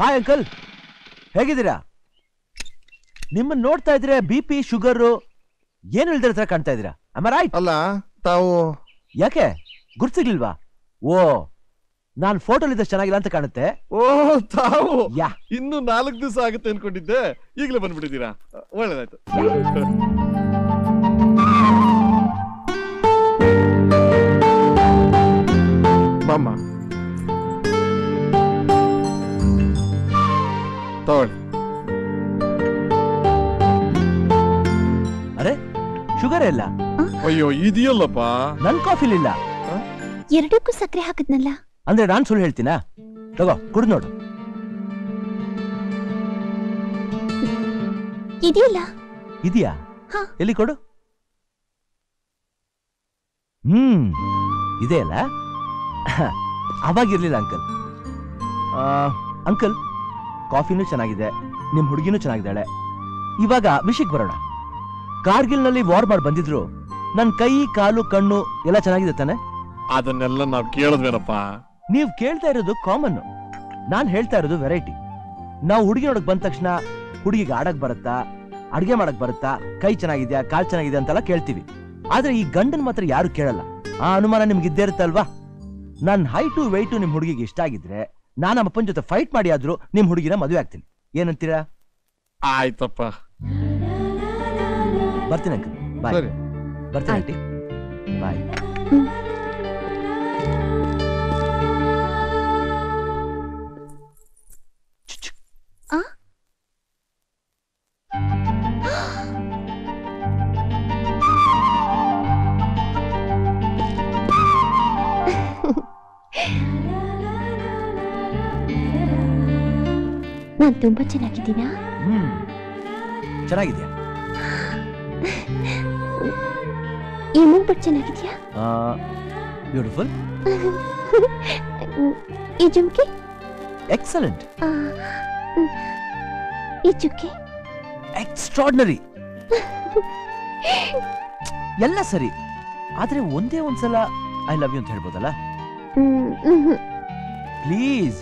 Hi uncle ಹೇಗಿದ್ದೀರಾ ನಿಮ್ಮನ್ನ ನೋಡ್ತಾ ಇದ್ರೆ ಬಿ ಪಿ ಶುಗರು ಏನು ಇಲ್ದಿರ ತರ ಕಾಣ್ತಾ ಇದ್ದೀರಾ ಅಮ್ಮ ರೈಟ್ ಅಲ್ಲ ತಾವು ಯಾಕೆ ಗುರ್ತಿರ್ಲಿಲ್ವಾ ಓ ನಾನ್ ಫೋಟೋಲಿದ್ದಷ್ಟು ಚೆನ್ನಾಗಿಲ್ಲ ಅಂತ ಕಾಣುತ್ತೆ ಓ ತಾವು ಯಾ ಇನ್ನು ನಾಲ್ಕು ದಿವಸ ಆಗುತ್ತೆ ಅನ್ಕೊಂಡಿದ್ದೆ ಈಗಲೇ ಬಂದ್ಬಿಟ್ಟಿದ್ದೀರಾ ಒಳ್ಳೇದಾಯ್ತು ಬಾಮ್ಮ ತಗೊಳ್ಳಿ ಅರೆ ಶುಗರ್ ಇಲ್ಲ ಅಯ್ಯೋ ಇದೆಯಲ್ಲಪ್ಪ ನನ್ ಕಾಫಿಲಿಲ್ಲ ಎರಡಕ್ಕೂ ಸಕ್ಕರೆ ಹಾಕಿದ್ನಲ್ಲ ಅಂದ್ರೆ ನಾನ್ ಸುಳ್ಳು ಹೇಳ್ತೀನಾ ತಗೋ ಕುಡ್ದು ನೋಡು ಇದೆಯಲ್ಲ ಇದೆಯಾ ಹಾ. ಎಲ್ಲಿ ಕೊಡು ಹ್ಮ್ ಇದೆ ಅಲ್ಲ ಅವಾಗಿರ್ಲಿಲ್ಲ ಅಂಕಲ್ ಅಂಕಲ್ ಕಾಫಿನೂ ಚೆನ್ನಾಗಿದೆ ನಿಮ್ ಹುಡುಗಿನೂ ಚೆನ್ನಾಗಿದ್ದಾಳೆ ಇವಾಗ ವಿಷಯಕ್ಕೆ ಬರೋಣ ಕಾರ್ಗಿಲ್ನಲ್ಲಿ ವಾರ್ ಮಾಡಿ ಬಂದಿದ್ರು ನನ್ ಕೈ ಕಾಲು ಕಣ್ಣು ಎಲ್ಲ ಚೆನ್ನಾಗಿದೆ ತಾನೆ ಅದನ್ನೆಲ್ಲ ನಾವ್ ಕೇಳಿದ್ವೇನಪ್ಪ ನೀವ್ ಕೇಳ್ತಾ ಇರೋದು ಕಾಮನ್ ನಾನ್ ಹೇಳ್ತಾ ಇರೋದು ವೆರೈಟಿ ನಾವು ಹುಡುಗಿ ನೋಡಕ್ ಬಂದ ತಕ್ಷಣ ಹುಡುಗಿಗೆ ಆಡಕ್ ಬರುತ್ತಾ ಅಡ್ಗೆ ಮಾಡಕ್ ಬರುತ್ತಾ ಕೈ ಚೆನ್ನಾಗಿದ್ಯಾ ಕಾಲ್ ಚೆನ್ನಾಗಿದೆ ಅಂತೆಲ್ಲ ಕೇಳ್ತೀವಿ ಆದ್ರೆ ಈ ಗಂಡನ್ ಮಾತ್ರ ಯಾರು ಕೇಳಲ್ಲ ಆ ಅನುಮಾನ ನಿಮ್ಗೆ ಇದ್ದೇ ಇರುತ್ತಲ್ವಾ ನನ್ ಹೈಟು ವೆಯ್ಟು ನಿಮ್ ಹುಡುಗಿಗೆ ಇಷ್ಟ ಆಗಿದ್ರೆ ನಾನು ನಮ್ಮ ಅಪ್ಪನ ಜೊತೆ ಫೈಟ್ ಮಾಡಿ ಆದ್ರೂ ನಿಮ್ ಹುಡುಗಿನ ಮದುವೆ ಆಗ್ತೀನಿ ಏನಂತೀರಾ ಆಯ್ತಪ್ಪ ಬರ್ತೀನಿ ಅಂಕಲ್ ಬಾಯ್ ಸರಿ ಬರ್ತೀನಿ ಆಂಟಿ ಬಾಯ್ ಆ ನಾನ್ ತುಂಬಾ ಚೆನ್ನಾಗಿದ್ದೀನಾ ಹ್ಮ್ ಚೆನ್ನಾಗಿದ್ಯಾ ಈ ಮೂಗ್ಬಟ್ ಚೆನ್ನಾಗಿದ್ಯಾ ಬ್ಯೂಟಿಫುಲ್ ಈ ಜುಮ್ಕಿ ಎಕ್ಸಲೆಂಟ್ ಆ, ಹ್ಮ್. ಈ ಚುಕ್ಕಿ ಎಕ್ಸ್ಟ್ರಾರ್ಡಿನರಿ ಎಲ್ಲ ಸರಿ ಆದ್ರೆ ಒಂದೇ ಒಂದ್ಸಲ ಐ ಲವ್ ಯು ಅಂತ ಹೇಳ್ಬೋದಲ್ಲ hmm, hmm. Please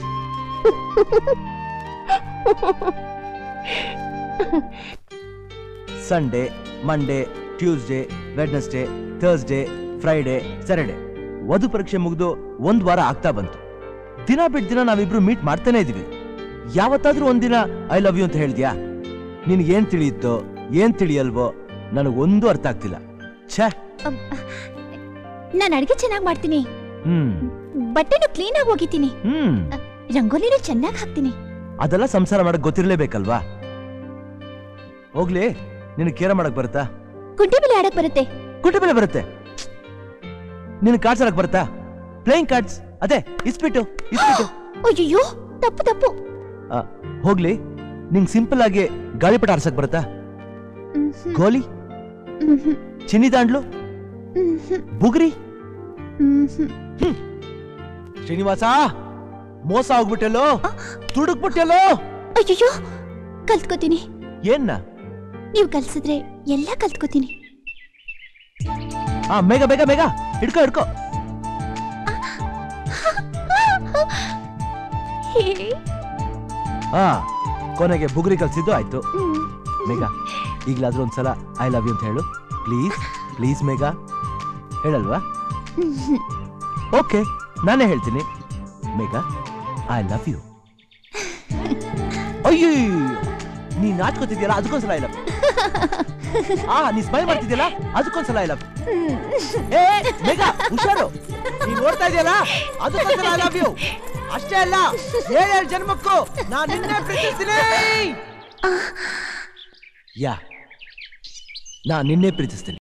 Sunday Monday Tuesday Wednesday Thursday Friday Saturday ವಧು ಪರೀಕ್ಷೆ ಮುಗಿದು ಒಂದ್ ವಾರ ಆಗ್ತಾ ಬಂತು ದಿನ ಬಿಟ್ಟು ದಿನ ನಾವಿಬ್ರು ಮೀಟ್ ಮಾಡ್ತಾನೆ ಇದೀವಿ ಯಾವತ್ತಾದ್ರೂ ಒಂದಿನ ಐ ಲವ್ ಯು ಅಂತ ಹೇಳ್ದ್ಯಾ ನಿನ್ಗೆ ಏನ್ ತಿಳಿಯುತ್ತೋ ಏನ್ ತಿಳಿಯಲ್ವೋ ನನಗೊಂದು ಅರ್ಥ ಆಗ್ತಿಲ್ಲ ಛೇ ಅಮ್, ನಾನ್ ಅಡ್ಗೆ ಚೆನ್ನಾಗಿ ಮಾಡ್ತೀನಿ ಹ್ಮ್ ಬಟ್ಟೆನು ಕ್ಲೀನ್ ಆಗಿ ಒಗಿತೀನಿ ಹ್ಮ್ ರಂಗೋಲಿನೂ ಚೆನ್ನಾಗಿ ಹಾಕ್ತೀನಿ ಅದೆಲ್ಲ ಸಂಸಾರ ಮಾಡಕ್ ಗೊತ್ತಿರ್ಲೇಬೇಕಲ್ವಾ ಹೋಗ್ಲಿ ನಿನ್ ಕೇರ ಮಾಡಕ್ ಬರುತ್ತಾ ಕುಂಟೆ ಬೆಲೆ ಆಡಕ್ ಬರುತ್ತೆ ಕುಂಟೆ ಬೆಲೆ ಬರುತ್ತೆ ನಿನ್ ಕಾರ್ಡ್ಸ್ ಆಡಕ್ ಬರುತ್ತಾ ಪ್ಲೇಯಿಂಗ್ ಕಾರ್ಡ್ಸ್ ಅದೇ ಇಸ್ಪಿಟ್ಟು ಇಸ್ಪಿಟ್ಟು ಅಯ್ಯೋ ತಪ್ಪು ತಪ್ಪು ಆ, ಹೋಗ್ಲಿ ನಿಂಗ್ ಸಿಂಪಲ್ ಆಗಿ ಗಾಳಿಪಟ ಆರ್ಸಕ್ ಬರುತ್ತಾ ಮ್ಹ್ಮ್, ಗೋಲಿ ಮ್ಹ್ಮ್, ಚಿನ್ನಿ ದಾಂಡ್ಲು ಮ್ಹ್ಮ್, ಬುಗುರಿ ಮ್ಹ್ಮ್. ಶ್ರೀನಿವಾಸ ಮೋಸ ಹೋಗ್ಬಿಟ್ಟೆಲ್ಲೋ ತುಡುಕ್ಬಿಟ್ಟೆಲ್ಲೋ ಅಯ್ಯಯ್ಯೋ ಕಲ್ತ್ಕೋತೀನಿ ಏನ್ನ ನೀವು ಕಲ್ಸಿದ್ರೆ ಎಲ್ಲ ಕಲ್ತ್ಕೋತೀನಿ ಆ ಬೇಗ ಬೇಗ ಬೇಗ ಹಿಡ್ಕೋ ಹಿಡ್ಕೋ ಹೇ, ಆ ಕೊನೆಗೆ ಬುಗುರಿ ಕಲ್ಸಿದ್ದು ಆಯ್ತು ಹ್ಮ್. ಮೇಘ ಈಗಲಾದ್ರೂ ಒಂದ್ಸಲ ಐ ಲವ್ ಯು ಅಂತ ಹೇಳು ಪ್ಲೀಸ್ ಪ್ಲೀಸ್ ಮೇಘ ಹೇಳಲ್ವಾ ಮ್ಹ್ಮ್. ಓಕೆ ನಾನೇ ಹೇಳ್ತೀನಿ ಮೇಘ ಐ ಲವ್ ಯು ಅಯ್ಯೋ ನೀ ನಾಚ್ಕೋತಿದ್ಯಲ್ಲ ಅದಕ್ಕೊಂದ್ಸಲ ಐ ಲವ್ ಆ ನೀ ಸ್ಮೈಲ್ ಮಾಡ್ತಿದ್ಯಲ್ಲ ಅದಕ್ಕೊಂದ್ಸಲ ಐ ಲವ್ ಏ ಮೇಘ ಹುಷಾರು ನೀ ನೋಡ್ತಾ ಇದೆಯಲ್ಲ ಅದಕ್ಕೊಂದ್ಸಲ ಐ ಲವ್ ಯು ಅಷ್ಟೇ ಅಲ್ಲ ಏಳೇಳು ಜನ್ಮಕ್ಕೂ ನಾನು ನಿನ್ನೆ ಪ್ರೀತಿಸ್ತೀನಿ ಯಾ ನಾ ನಿನ್ನೆ ಪ್ರೀತಿಸ್ತೀನಿ